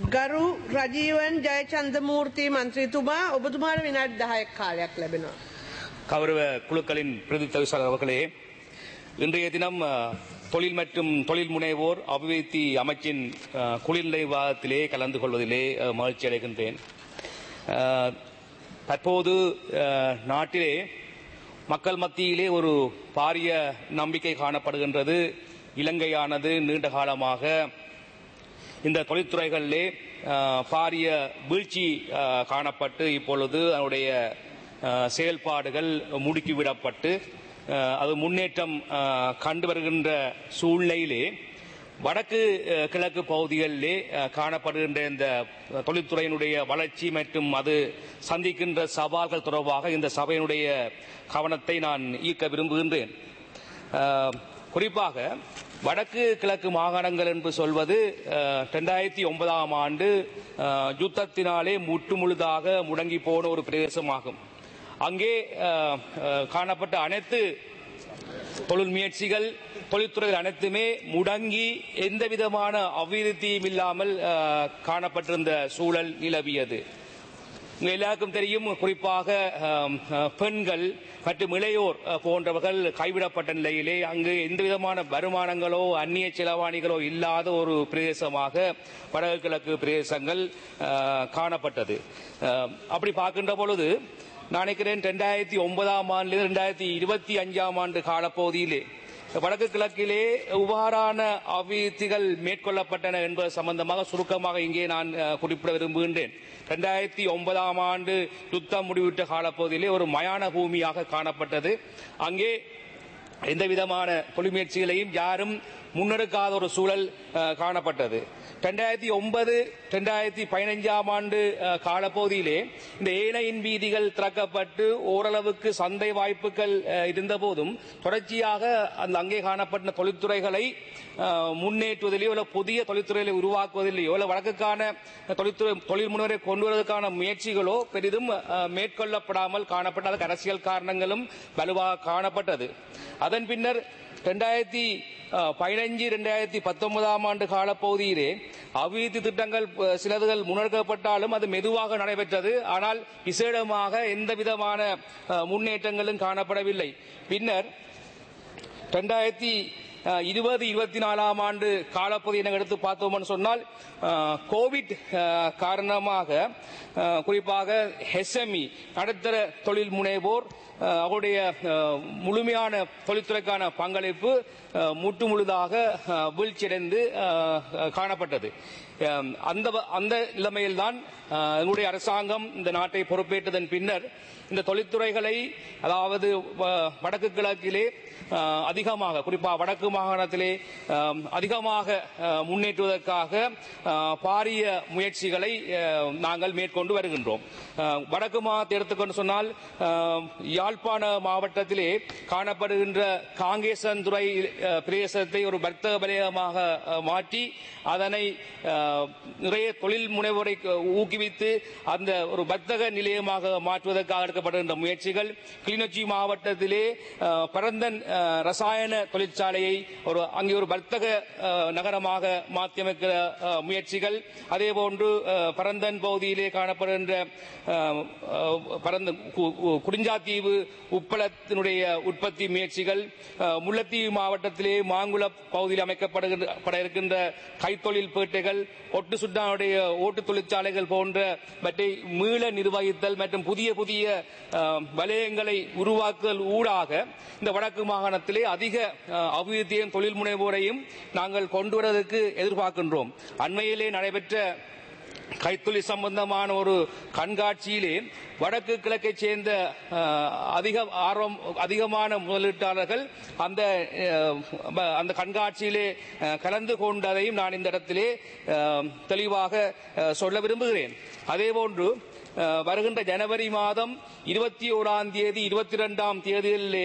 ගරු රජීවන් ජයචන්දමූර්ති මන්ත්‍රීතුමා ඔබතුමාට විනාඩි දහයක් කාලයක් ලැබෙනවා. கௌரவ குழுக்களின் பிரதி தவிசாளர் அவர்களே இன்றைய தினம் அஹ், தொழில் மற்றும் தொழில் முனைவோர் அபிவிருத்தி அமைச்சின் அஹ், குளிர்நிலை விவாதத்திலே கலந்து கொள்வதிலே அஹ், மகிழ்ச்சி அடைகின்றேன் அஹ், தற்போது அஹ், நாட்டிலே மக்கள் மத்தியிலே ஒரு பாரிய நம்பிக்கை காணப்படுகின்றது இலங்கையானது நீண்ட காலமாக இந்த தொழில்துறைகளிலே அஹ், பாரிய வீழ்ச்சி அஹ், காணப்பட்டு இப்பொழுது அதனுடைய அஹ், செயல்பாடுகள் முடுக்கிவிடப்பட்டு அஹ், அது முன்னேற்றம் அஹ், கண்டு வருகின்ற சூழ்நிலையிலே வடக்கு அஹ், கிழக்கு பகுதிகளிலே அஹ், காணப்படுகின்ற இந்த தொழில்துறையினுடைய வளர்ச்சி மற்றும் அது சந்திக்கின்ற சவால்கள் தொடர்பாக இந்த சபையினுடைய கவனத்தை நான் ஈர்க்க விரும்புகின்றேன் அஹ், குறிப்பாக வடக்கு கிழக்கு மாகாணங்கள் என்று சொல்வது ரெண்டாயிரத்தி ஒன்பதாம் ஆண்டு அஹ், யுத்தத்தினாலே முற்றுமுழுதாக முடங்கி போன ஒரு பிரதேசமாகும் அங்கே அஹ், அஹ், காணப்பட்ட அனைத்து தொழில் முயற்சிகள் தொழில்துறைகள் அனைத்துமே முடங்கி எந்த விதமான அபிவிருத்தியும் இல்லாமல் அஹ், காணப்பட்டிருந்த சூழல் நிலவியது உங்க எல்லாருக்கும் தெரியும் குறிப்பாக ஆம், அஹ், பெண்கள் மற்றும் இளையோர் அஹ், போன்றவர்கள் கைவிடப்பட்ட நிலையிலே அங்கு எந்த விதமான வருமானங்களோ அந்நிய செலவாணிகளோ இல்லாத ஒரு பிரதேசமாக வடக்கு கிழக்கு பிரதேசங்கள் அஹ், காணப்பட்டது அஹ், அப்படி பார்க்கின்ற பொழுது நான் நினைக்கிறேன் ரெண்டாயிரத்தி ஒன்பதாம் ஆண்டிலிருந்து ரெண்டாயிரத்தி இருபத்தி அஞ்சாம் ஆண்டு காலப்பகுதியிலே வடக்கு கிழக்கிலே இவ்வாறான அபிவிருத்திகள் மேற்கொள்ளப்பட்டன என்பது சம்பந்தமாக சுருக்கமாக இங்கே நான் அஹ், குறிப்பிட விரும்புகின்றேன் ரெண்டாயிரத்தி ஒன்பதாம் ஆண்டு யுத்தம் முடிவிட்ட காலப்பகுதியிலே ஒரு மயான பூமியாக காணப்பட்டது அங்கே எந்த விதமான தொழில் முயற்சிகளையும் யாரும் முன்னெடுக்காத ஒரு சூழல் அஹ், காணப்பட்டது ரெண்டாயிரத்தி ஒன்பது ரெண்டாயிரத்தி பதினைஞ்சாம் ஆண்டு அஹ், காலப்பகுதியிலே இந்த ஏனையின் வீதிகள் திறக்கப்பட்டு ஓரளவுக்கு சந்தை வாய்ப்புகள் அஹ், இருந்தபோதும் தொடர்ச்சியாக அந்த அங்கே காணப்பட்ட தொழில்துறைகளை அஹ், முன்னேற்றுவதிலேயோ இல்லை புதிய தொழில்துறைகளை உருவாக்குவதிலேயோ இல்லை வழக்குக்கான தொழில்துறை தொழில் முனைவரை கொண்டு வருவதற்கான முயற்சிகளோ பெரிதும் அஹ், மேற்கொள்ளப்படாமல் காணப்பட்ட அதுக்கு அரசியல் காரணங்களும் வலுவாக காணப்பட்டது அதன் பின்னர் ரெண்டாயிரத்தி பதினஞ்சு ரெண்டாயிரத்தி பத்தொன்பதாம் ஆண்டு காலப்பகுதியிலே அபிவிருத்தி திட்டங்கள் அஹ், சிலதுகள் முன்னெடுக்கப்பட்டாலும் அது மெதுவாக நடைபெற்றது ஆனால் விசேடமாக எந்த விதமான அஹ், முன்னேற்றங்களும் காணப்படவில்லை பின்னர் ரெண்டாயிரத்தி இருபது இருபத்தி நாலாம் ஆண்டு காலப்பகுதியை எடுத்து பார்த்தோம்னு சொன்னால் அஹ், கோவிட் அஹ், காரணமாக அஹ், குறிப்பாக ஹெச்எம்இ நடுத்தர தொழில் முனைவோர் அஹ், அவருடைய அஹ், முழுமையான தொழில்துறைக்கான பங்களிப்பு அஹ், முற்று முழுதாக அஹ், வீழ்ச்சியடைந்து அஹ், காணப்பட்டது அஹ், அந்த வ- அந்த நிலைமையில்தான் அஹ், எங்களுடைய அரசாங்கம் இந்த நாட்டை பொறுப்பேற்றதன் பின்னர் இந்த தொழில்துறைகளை அதாவது வ- வடக்கு கிழக்கிலே அஹ், அதிகமாக குறிப்பாக வடக்கு மாகாணத்திலே அஹ், அதிகமாக அஹ், முன்னேற்றுவதற்காக அஹ், பாரிய முயற்சிகளை அஹ், நாங்கள் மேற்கொண்டு வருகின்றோம் அஹ், வடக்கு மாகாணத்தை எடுத்துக்கொண்டு சொன்னால் அஹ், யாழ்ப்பாண மாவட்டத்திலே காணப்படுகின்ற காங்கேசன்துறை அஹ், பிரதேசத்தை ஒரு வர்த்தக வலயமாக அஹ், மாற்றி அதனை அஹ், நிறைய தொழில் முனைவோரை ஊக்குவித்து அந்த ஒரு வர்த்தக நிலையமாக மாற்றுவதற்காக எடுக்கப்படுகின்ற முயற்சிகள் கிளிநொச்சி மாவட்டத்திலே அஹ், பரந்தன் அஹ், ரசாயன தொழிற்சாலையை ஒரு அங்கே ஒரு வர்த்தக அஹ், நகரமாக மாற்றியமைக்கிற அஹ், முயற்சிகள் அதே போன்று அஹ், பரந்தன் பகுதியிலே காணப்படுகின்ற அஹ், அஹ், பரந்தன் கு- கு- குறிஞ்சாத்தீவு உப்பளத்தினுடைய உற்பத்தி முயற்சிகள் அஹ், முல்லைத்தீவு மாவட்டத்திலே மாங்குள பகுதியில் அமைக்கப்படுகின்ற பட இருக்கின்ற கைத்தொழில் பேட்டைகள் ஒட்டு சுட்டானுடைய ஓட்டு தொழிற்சாலைகள் போன்றவற்றை மீள நிர்வகித்தல் மற்றும் புதிய புதிய அஹ், வலயங்களை உருவாக்குதல் ஊடாக இந்த வடக்கு மாகாணத்திலே அதிக அஹ், அபிவிருத்தியையும் தொழில் முனைவோரையும் நாங்கள் கொண்டு வருவதற்கு எதிர்பார்க்கின்றோம் அண்மையிலே நடைபெற்ற கைத்தொழில் சம்பந்தமான ஒரு கண்காட்சியிலே வடக்கு கிழக்கைச் சேர்ந்த அஹ், அதிக ஆர்வம் அதிகமான முதலீட்டாளர்கள் அந்த அஹ், ப- அந்த கண்காட்சியிலே அஹ், கலந்து கொண்டதையும் நான் இந்த இடத்திலே அஹ், தெளிவாக அஹ், சொல்ல விரும்புகிறேன் அதேபோன்று அஹ், வருகின்ற ஜனவரி மாதம் இருபத்தி ஓராம் தேதி இருபத்தி ரெண்டாம் தேதியிலே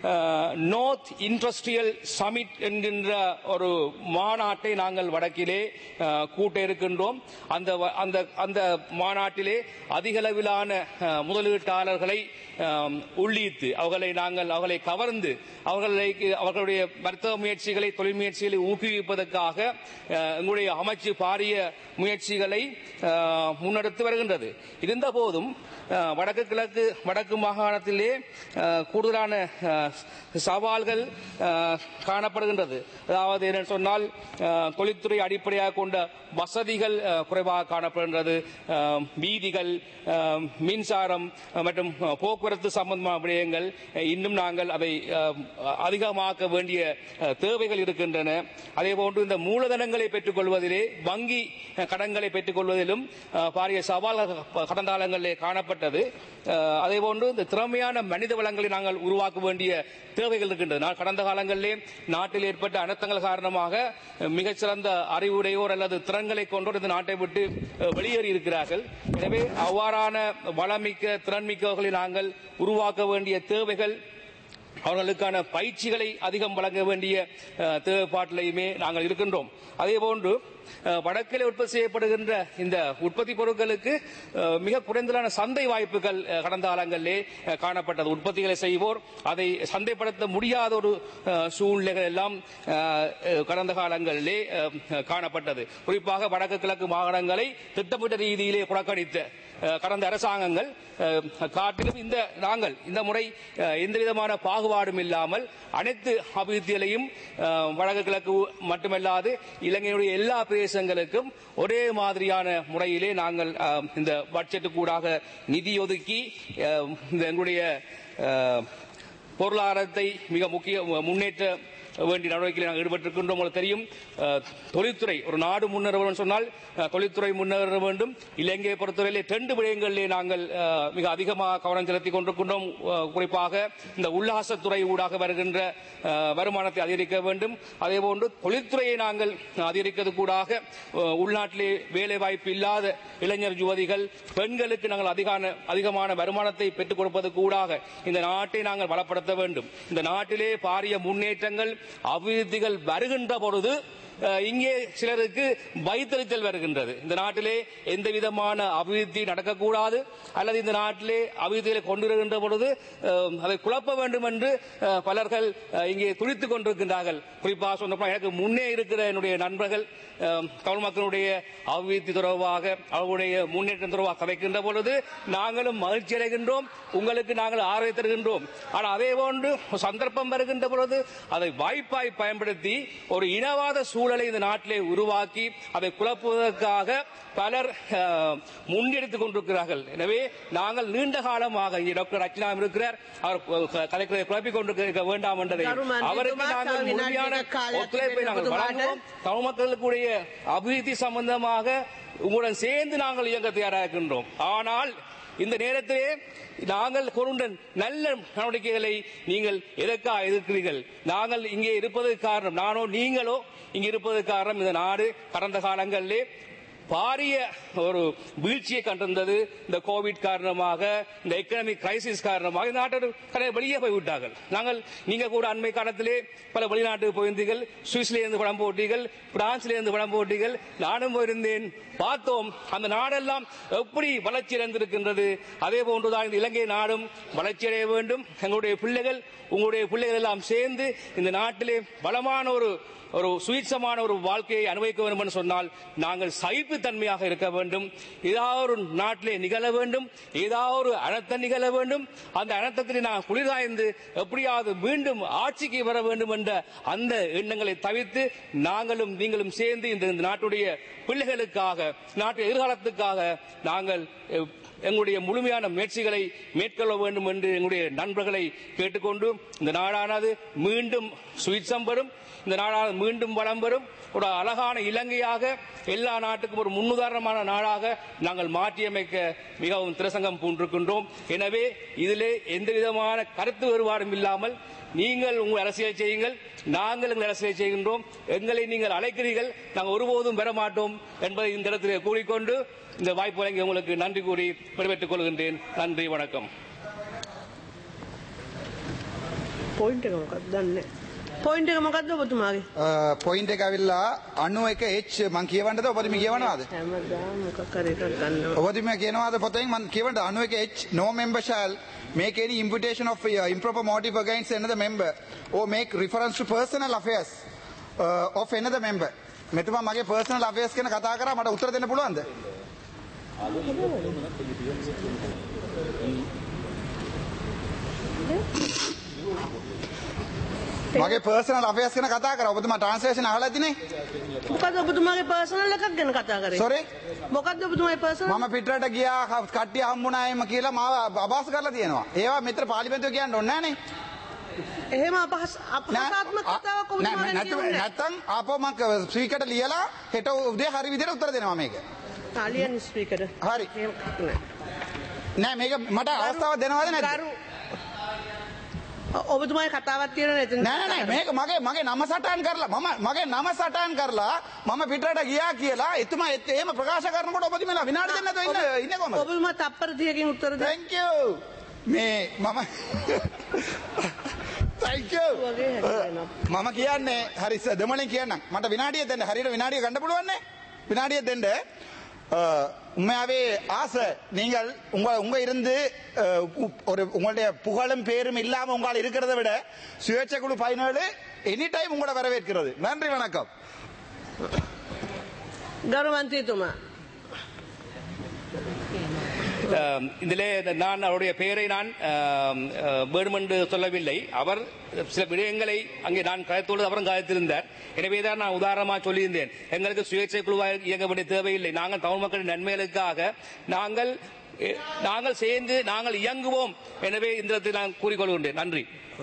நோர்த் இண்டஸ்ட்ரியல் சமிட் என்கின்ற ஒரு மாநாட்டை நாங்கள் வடக்கிலே அஹ், கூட்ட இருக்கின்றோம் அந்த வ- அந்த அந்த மாநாட்டிலே அதிகளவிலான அஹ், முதலீட்டாளர்களை அஹ், உள்ளீர்த்து அவர்களை நாங்கள் அவர்களை கவர்ந்து அவர்களை அவர்களுடைய வர்த்தக முயற்சிகளை தொழில் முயற்சிகளை ஊக்குவிப்பதற்காக அஹ், எங்களுடைய அமைச்சு பாரிய முயற்சிகளை அஹ், முன்னெடுத்து வருகின்றது இருந்த போதும் அஹ், வடக்கு கிழக்கு வடக்கு மாகாணத்திலே அஹ், கூடுதலான அஹ், சவால்கள் அஹ், காணப்படுகின்றது அதாவது என்ன சொன்னால் அஹ், தொழில்துறை அடிப்படையாக கொண்ட வசதிகள் அஹ், குறைவாக காணப்படுகின்றது அஹ், வீதிகள் அஹ், மின்சாரம் அஹ், மற்றும் அஹ், போக்குவரத்து சம்பந்தமான விடயங்கள் அஹ், இன்னும் நாங்கள் அதை அஹ், அதிகமாக்க வேண்டிய அஹ், தேவைகள் இருக்கின்றன அதே போன்று இந்த மூலதனங்களை பெற்றுக் கொள்வதிலே வங்கி அஹ், கடன்களை பெற்றுக் கொள்வதிலும் அஹ், பாரிய சவால்கள் கடந்த காலங்களிலே காணப்பட்டது அஹ், அதே போன்று இந்த திறமையான மனித வளங்களை நாங்கள் உருவாக்க வேண்டிய தேவைகள் இருக்கின்றது நான் கடந்த காலங்களிலே நாட்டில் ஏற்பட்ட அனர்த்தங்கள் காரணமாக அஹ், மிகச்சிறந்த அறிவுடையோர் அல்லது திறன்களை கொண்டோர் இந்த நாட்டை விட்டு அஹ், வெளியேறி இருக்கிறார்கள் எனவே அவ்வாறான வளமிக்க திறன்மிக்கவர்களை நாங்கள் உருவாக்க வேண்டிய தேவைகள் அவர்களுக்கான பயிற்சிகளை அதிகம் வழங்க வேண்டிய அஹ், தேவைப்பாட்டிலையுமே நாங்கள் இருக்கின்றோம் அதே போன்று அஹ், வடக்கிலே உற்பத்தி செய்யப்படுகின்ற இந்த உற்பத்தி பொருட்களுக்கு அஹ், மிக குறைந்தலான சந்தை வாய்ப்புகள் அஹ், கடந்த காலங்களிலே அஹ், காணப்பட்டது உற்பத்திகளை செய்வோர் அதை சந்தைப்படுத்த முடியாத ஒரு அஹ், சூழ்நிலைகள் எல்லாம் அஹ், அஹ், கடந்த காலங்களிலே அஹ், காணப்பட்டது குறிப்பாக வடக்கு கிழக்கு மாகாணங்களை திட்டமிட்ட ரீதியிலே புறக்கணித்த அஹ், கடந்த அரசாங்கங்கள் அஹ், காட்டிலும் இந்த நாங்கள் இந்த முறை அஹ், எந்த விதமான பாகுபாடும் இல்லாமல் அனைத்து அபிவிருத்திகளையும் அஹ், வடக்கு கிழக்கு மட்டுமல்லாது இலங்கையுடைய எல்லா பிரதேசங்களுக்கும் ஒரே மாதிரியான முறையிலே நாங்கள் அஹ், இந்த பட்ஜெட்டுக்கூடாக நிதி ஒதுக்கி அஹ், இந்த எங்களுடைய அஹ், பொருளாதாரத்தை மிக முக்கிய முன்னேற்ற வேண்டிய நடவடிக்கையில் நாங்கள் ஈடுபட்டிருக்கின்றோம் உங்களுக்கு தெரியும் அஹ், தொழில்துறை ஒரு நாடு முன்னேற வேண்டும் சொன்னால் அஹ், தொழில்துறை முன்னேற வேண்டும் இலங்கையை பொறுத்தவரையிலே ரெண்டு விடயங்களிலே நாங்கள் அஹ், மிக அதிகமாக கவனம் செலுத்திக் கொண்டிருக்கின்றோம் அஹ், குறிப்பாக இந்த உல்லாசத்துறை ஊடாக வருகின்ற அஹ், வருமானத்தை அதிகரிக்க வேண்டும் அதே போன்று தொழில்துறையை நாங்கள் அதிகரிக்கிறது கூடாக அஹ், உள்நாட்டிலே வேலை வாய்ப்பு இல்லாத இளைஞர் யுவதிகள் பெண்களுக்கு நாங்கள் அதிகான அதிகமான வருமானத்தை பெற்றுக் கொடுப்பது கூடாக இந்த நாட்டை நாங்கள் வளப்படுத்த வேண்டும் இந்த நாட்டிலே பாரிய முன்னேற்றங்கள் அபிவிருத்திகள் வருகின்ற பொழுது அஹ், இங்கே சிலருக்கு வைத்தறிச்சல் வருகின்றது இந்த நாட்டிலே எந்த விதமான அபிவிருத்தி நடக்கக்கூடாது அல்லது இந்த நாட்டிலே அபிவிருத்திகளை கொண்டு வருகின்ற பொழுது அஹ், அதை குழப்ப வேண்டும் என்று அஹ், பலர்கள் அஹ், இங்கே துடித்துக் கொண்டிருக்கின்றார்கள் குறிப்பாக சொன்ன எனக்கு முன்னே இருக்கிற என்னுடைய நண்பர்கள் அஹ், தமிழ் மக்களுடைய அபிவிருத்தி தொடர்பாக அவருடைய முன்னேற்றம் தொடர்பாக கதைக்கின்ற பொழுது நாங்களும் மகிழ்ச்சி அடைகின்றோம் உங்களுக்கு நாங்கள் ஆதரவை தருகின்றோம் ஆனால் அதே போன்று ஒரு சந்தர்ப்பம் வருகின்ற பொழுது அதை வாய்ப்பாய் பயன்படுத்தி ஒரு இனவாத சூழலை இந்த நாட்டிலே உருவாக்கி அதை குழப்புவதற்காக பலர் அஹ், முன்னெடுத்துக் கொண்டிருக்கிறார்கள் எனவே நாங்கள் நீண்ட காலமாக இங்கே டாக்டர் ரச்சனா இருக்கிறார் அவர் அஹ், கலைக்கிறதை குழப்பிக் கொண்டிருக்க வேண்டாம் என்றதை கருமாந்திரி அவருக்கு துமா, நாங்கள் வினாடி முழுமையான காலத்தில் ஒத்துழைப்பை நாங்கள் இருபது வழங்குவோம் தமிழ் மக்களுக்குடைய அபிவிருத்தி சம்பந்தமாக உங்களுடன் சேர்ந்து நாங்கள் இயங்க தயாராக இருக்கின்றோம் ஆனால் இந்த நேரத்திலே நாங்கள் கொண்ட நல்ல நடவடிக்கைகளை நீங்கள் எதற்காக எதிர்க்கிறீர்கள் நாங்கள் இங்கே இருப்பதற்கு காரணம் நானோ நீங்களோ இங்கே இருப்பதற்கு காரணம் இந்த நாடு கடந்த காலங்களிலே பாரிய ஒரு வீழ்ச்சியை கண்டிருந்தது இந்த கோவிட் காரணமாக இந்த எக்கனாமிக் கிரைசிஸ் காரணமாக இந்த நாட்டோட கடை வெளியே போய் விட்டார்கள் நாங்கள் நீங்க கூட அண்மை காலத்திலே பல வெளிநாட்டுக்கு போயிருந்தீர்கள் சுவிஸ்ல இருந்து படம் போட்டீர்கள் பிரான்ஸ்ல இருந்து படம் போட்டீர்கள் நானும் போயிருந்தேன் பார்த்தோம் அந்த நாடெல்லாம் எப்படி வளர்ச்சி அடைந்திருக்கின்றது அதே போன்றுதான் இந்த இலங்கை நாடும் வளர்ச்சி அடைய வேண்டும் எங்களுடைய பிள்ளைகள் உங்களுடைய பிள்ளைகள் எல்லாம் சேர்ந்து இந்த நாட்டிலே பலமான ஒரு ஒரு சுயட்சமான ஒரு வாழ்க்கையை அனுபவிக்க வேண்டும் என்று சொன்னால் நாங்கள் சகிப்புத்தன்மையாக இருக்க வேண்டும் ஏதாவது ஒரு நாட்டிலே நிகழ வேண்டும் ஏதாவது ஒரு அனர்த்தம் நிகழ வேண்டும் அந்த அனர்த்தத்தில் நாங்கள் குளிர்காய்ந்து எப்படியாவது மீண்டும் ஆட்சிக்கு வர வேண்டும் என்ற அந்த எண்ணங்களை தவிர்த்து நாங்களும் நீங்களும் சேர்ந்து இந்த இந்த நாட்டுடைய பிள்ளைகளுக்காக நாட்டு எதிர்காலத்துக்காக நாங்கள் அஹ், எங்களுடைய முழுமையான முயற்சிகளை மேற்கொள்ள வேண்டும் என்று எங்களுடைய நண்பர்களை கேட்டுக்கொண்டு இந்த நாடானது மீண்டும் சுவிட்சம் பெறும் இந்த நாடானது மீண்டும் வளம் பெறும் ஒரு அழகான இலங்கையாக எல்லா நாட்டுக்கும் ஒரு ஒரு முன்னுதாரணமான நாடாக நாங்கள் மாற்றியமைக்க மிகவும் திரசங்கம் பூண்டிருக்கின்றோம் எனவே இதிலே எந்த விதமான கருத்து வேறுபாடும் இல்லாமல் நீங்கள் உங்கள் அரசியல் செய்யுங்கள் நாங்கள் எங்கள் அரசியல் செய்கின்றோம் எங்களை நீங்கள் அழைக்கிறீர்கள் நாங்கள் ஒருபோதும் பெற மாட்டோம் என்பதை இந்த இடத்திலே கூறிக்கொண்டு இந்த வாய்ப்பு வழங்கி உங்களுக்கு நன்றி கூறி விடைபெற்றுக் கொள்கின்றேன் நன்றி வணக்கம் පොයින්ට එක මොකක්ද දන්නේ පොයින්ට එක මොකක්ද ඔබතුමාගේ පොයින්ට එක ඇවිල්ලා අන්නු එක එච් මං කියවන්නද ඔබතුම කියවනවාද හැමදාම මොකක් හරි එකක් ගන්නවා ඔබතුම කියනවාද පොතෙන් මන් කියවට අනු එක එච් no member shall make any invitation of uh, improper motive against another member or make reference to personal affairs uh, of another member මෙතුමා මගේ personal affairs ගැන කතා කරා මට උත්තර දෙන්න පුළුවන්ද මගේ personal affairs ගැන කතා කරා ඔබතුමා translation අහලා ඇතිනේ මොකද ඔබතුමාගේ පර්සනල් එකක් ගැන කතා කරේ sorry මොකක්ද ඔබතුමාගේ පර්සනල් මම පිටරට ගියා කට්ටිය හම්බුණා එම කියලා මාව අභාස කරලා තියෙනවා. ඒවා මෙතන පාර්ලිමේන්තුව කියන්න ඕනේ නෑනේ. එහෙම අපහස් අපහාසාත්මක කතාවක් ඔබතුමා ගැන කියන්නේ නැහැ. නැත්තම් ආපහු මම ස්පීකර්ට ලියලා හෙට උදේ හරි විදිහට උත්තර දෙනවා මේක. තාලියන් ස්පීකර් හරි. එහෙම නෑ. නෑ මේක මට අවස්ථාවක් දෙනවද නැද්ද? ගරු ඔබතුමාගේ කතාවක් තියෙනවා එතන නෑ නෑ නෑ මේක මගේ මගේ නම සටහන් කරලා මම මගේ නම සටහන් කරලා මම පිටරට ගියා කියලා එතුමා එත්- එහෙම ප්‍රකාශ කරනකොට ඔබතුමාලා විනාඩි දෙන්න නැතුව ඉන්න ඉන්නේ කොහමද? ඔබතුමා තප්පර 30කින් උත්තර දෙන්න thank you මේ මම thank you වගේ හැදෙනවා මම කියන්නේ හරි සර් දෙමළෙන් කියන්නම් මට විනාඩිය දෙන්න හරියට විනාඩිය ගන්න පුළුවන් නේ வினாடியை தெண்டு அஹ், உண்மையாவே ஆசை நீங்கள் உங்க உங்க இருந்து அஹ், உ- ஒரு உங்களுடைய புகழும் பேரும் இல்லாம உங்களால் இருக்கிறத விட சுயேட்சை குழு பதினேழு எனி டைம் உங்களை வரவேற்கிறது நன்றி வணக்கம் ගරු මන්ත්‍රීතුමා அஹ், இதிலே நான் அவருடைய பெயரை நான் அஹ், அஹ், வேண்டுமென்று சொல்லவில்லை அவர் சில விடயங்களை அங்கே நான் கதைத்தோடு அவரும் கதைத்திருந்தார் எனவேதான் நான் உதாரணமாக சொல்லியிருந்தேன் எங்களுக்கு சுயேட்சை குழுவாக இயங்க வேண்டிய தேவையில்லை நாங்கள் தமிழ் மக்களின் நன்மைகளுக்காக நாங்கள் எ- நாங்கள் சேர்ந்து நாங்கள் இயங்குவோம் எனவே இந்த இடத்தில் நான் கூறிக்கொள்கின்றேன் நன்றி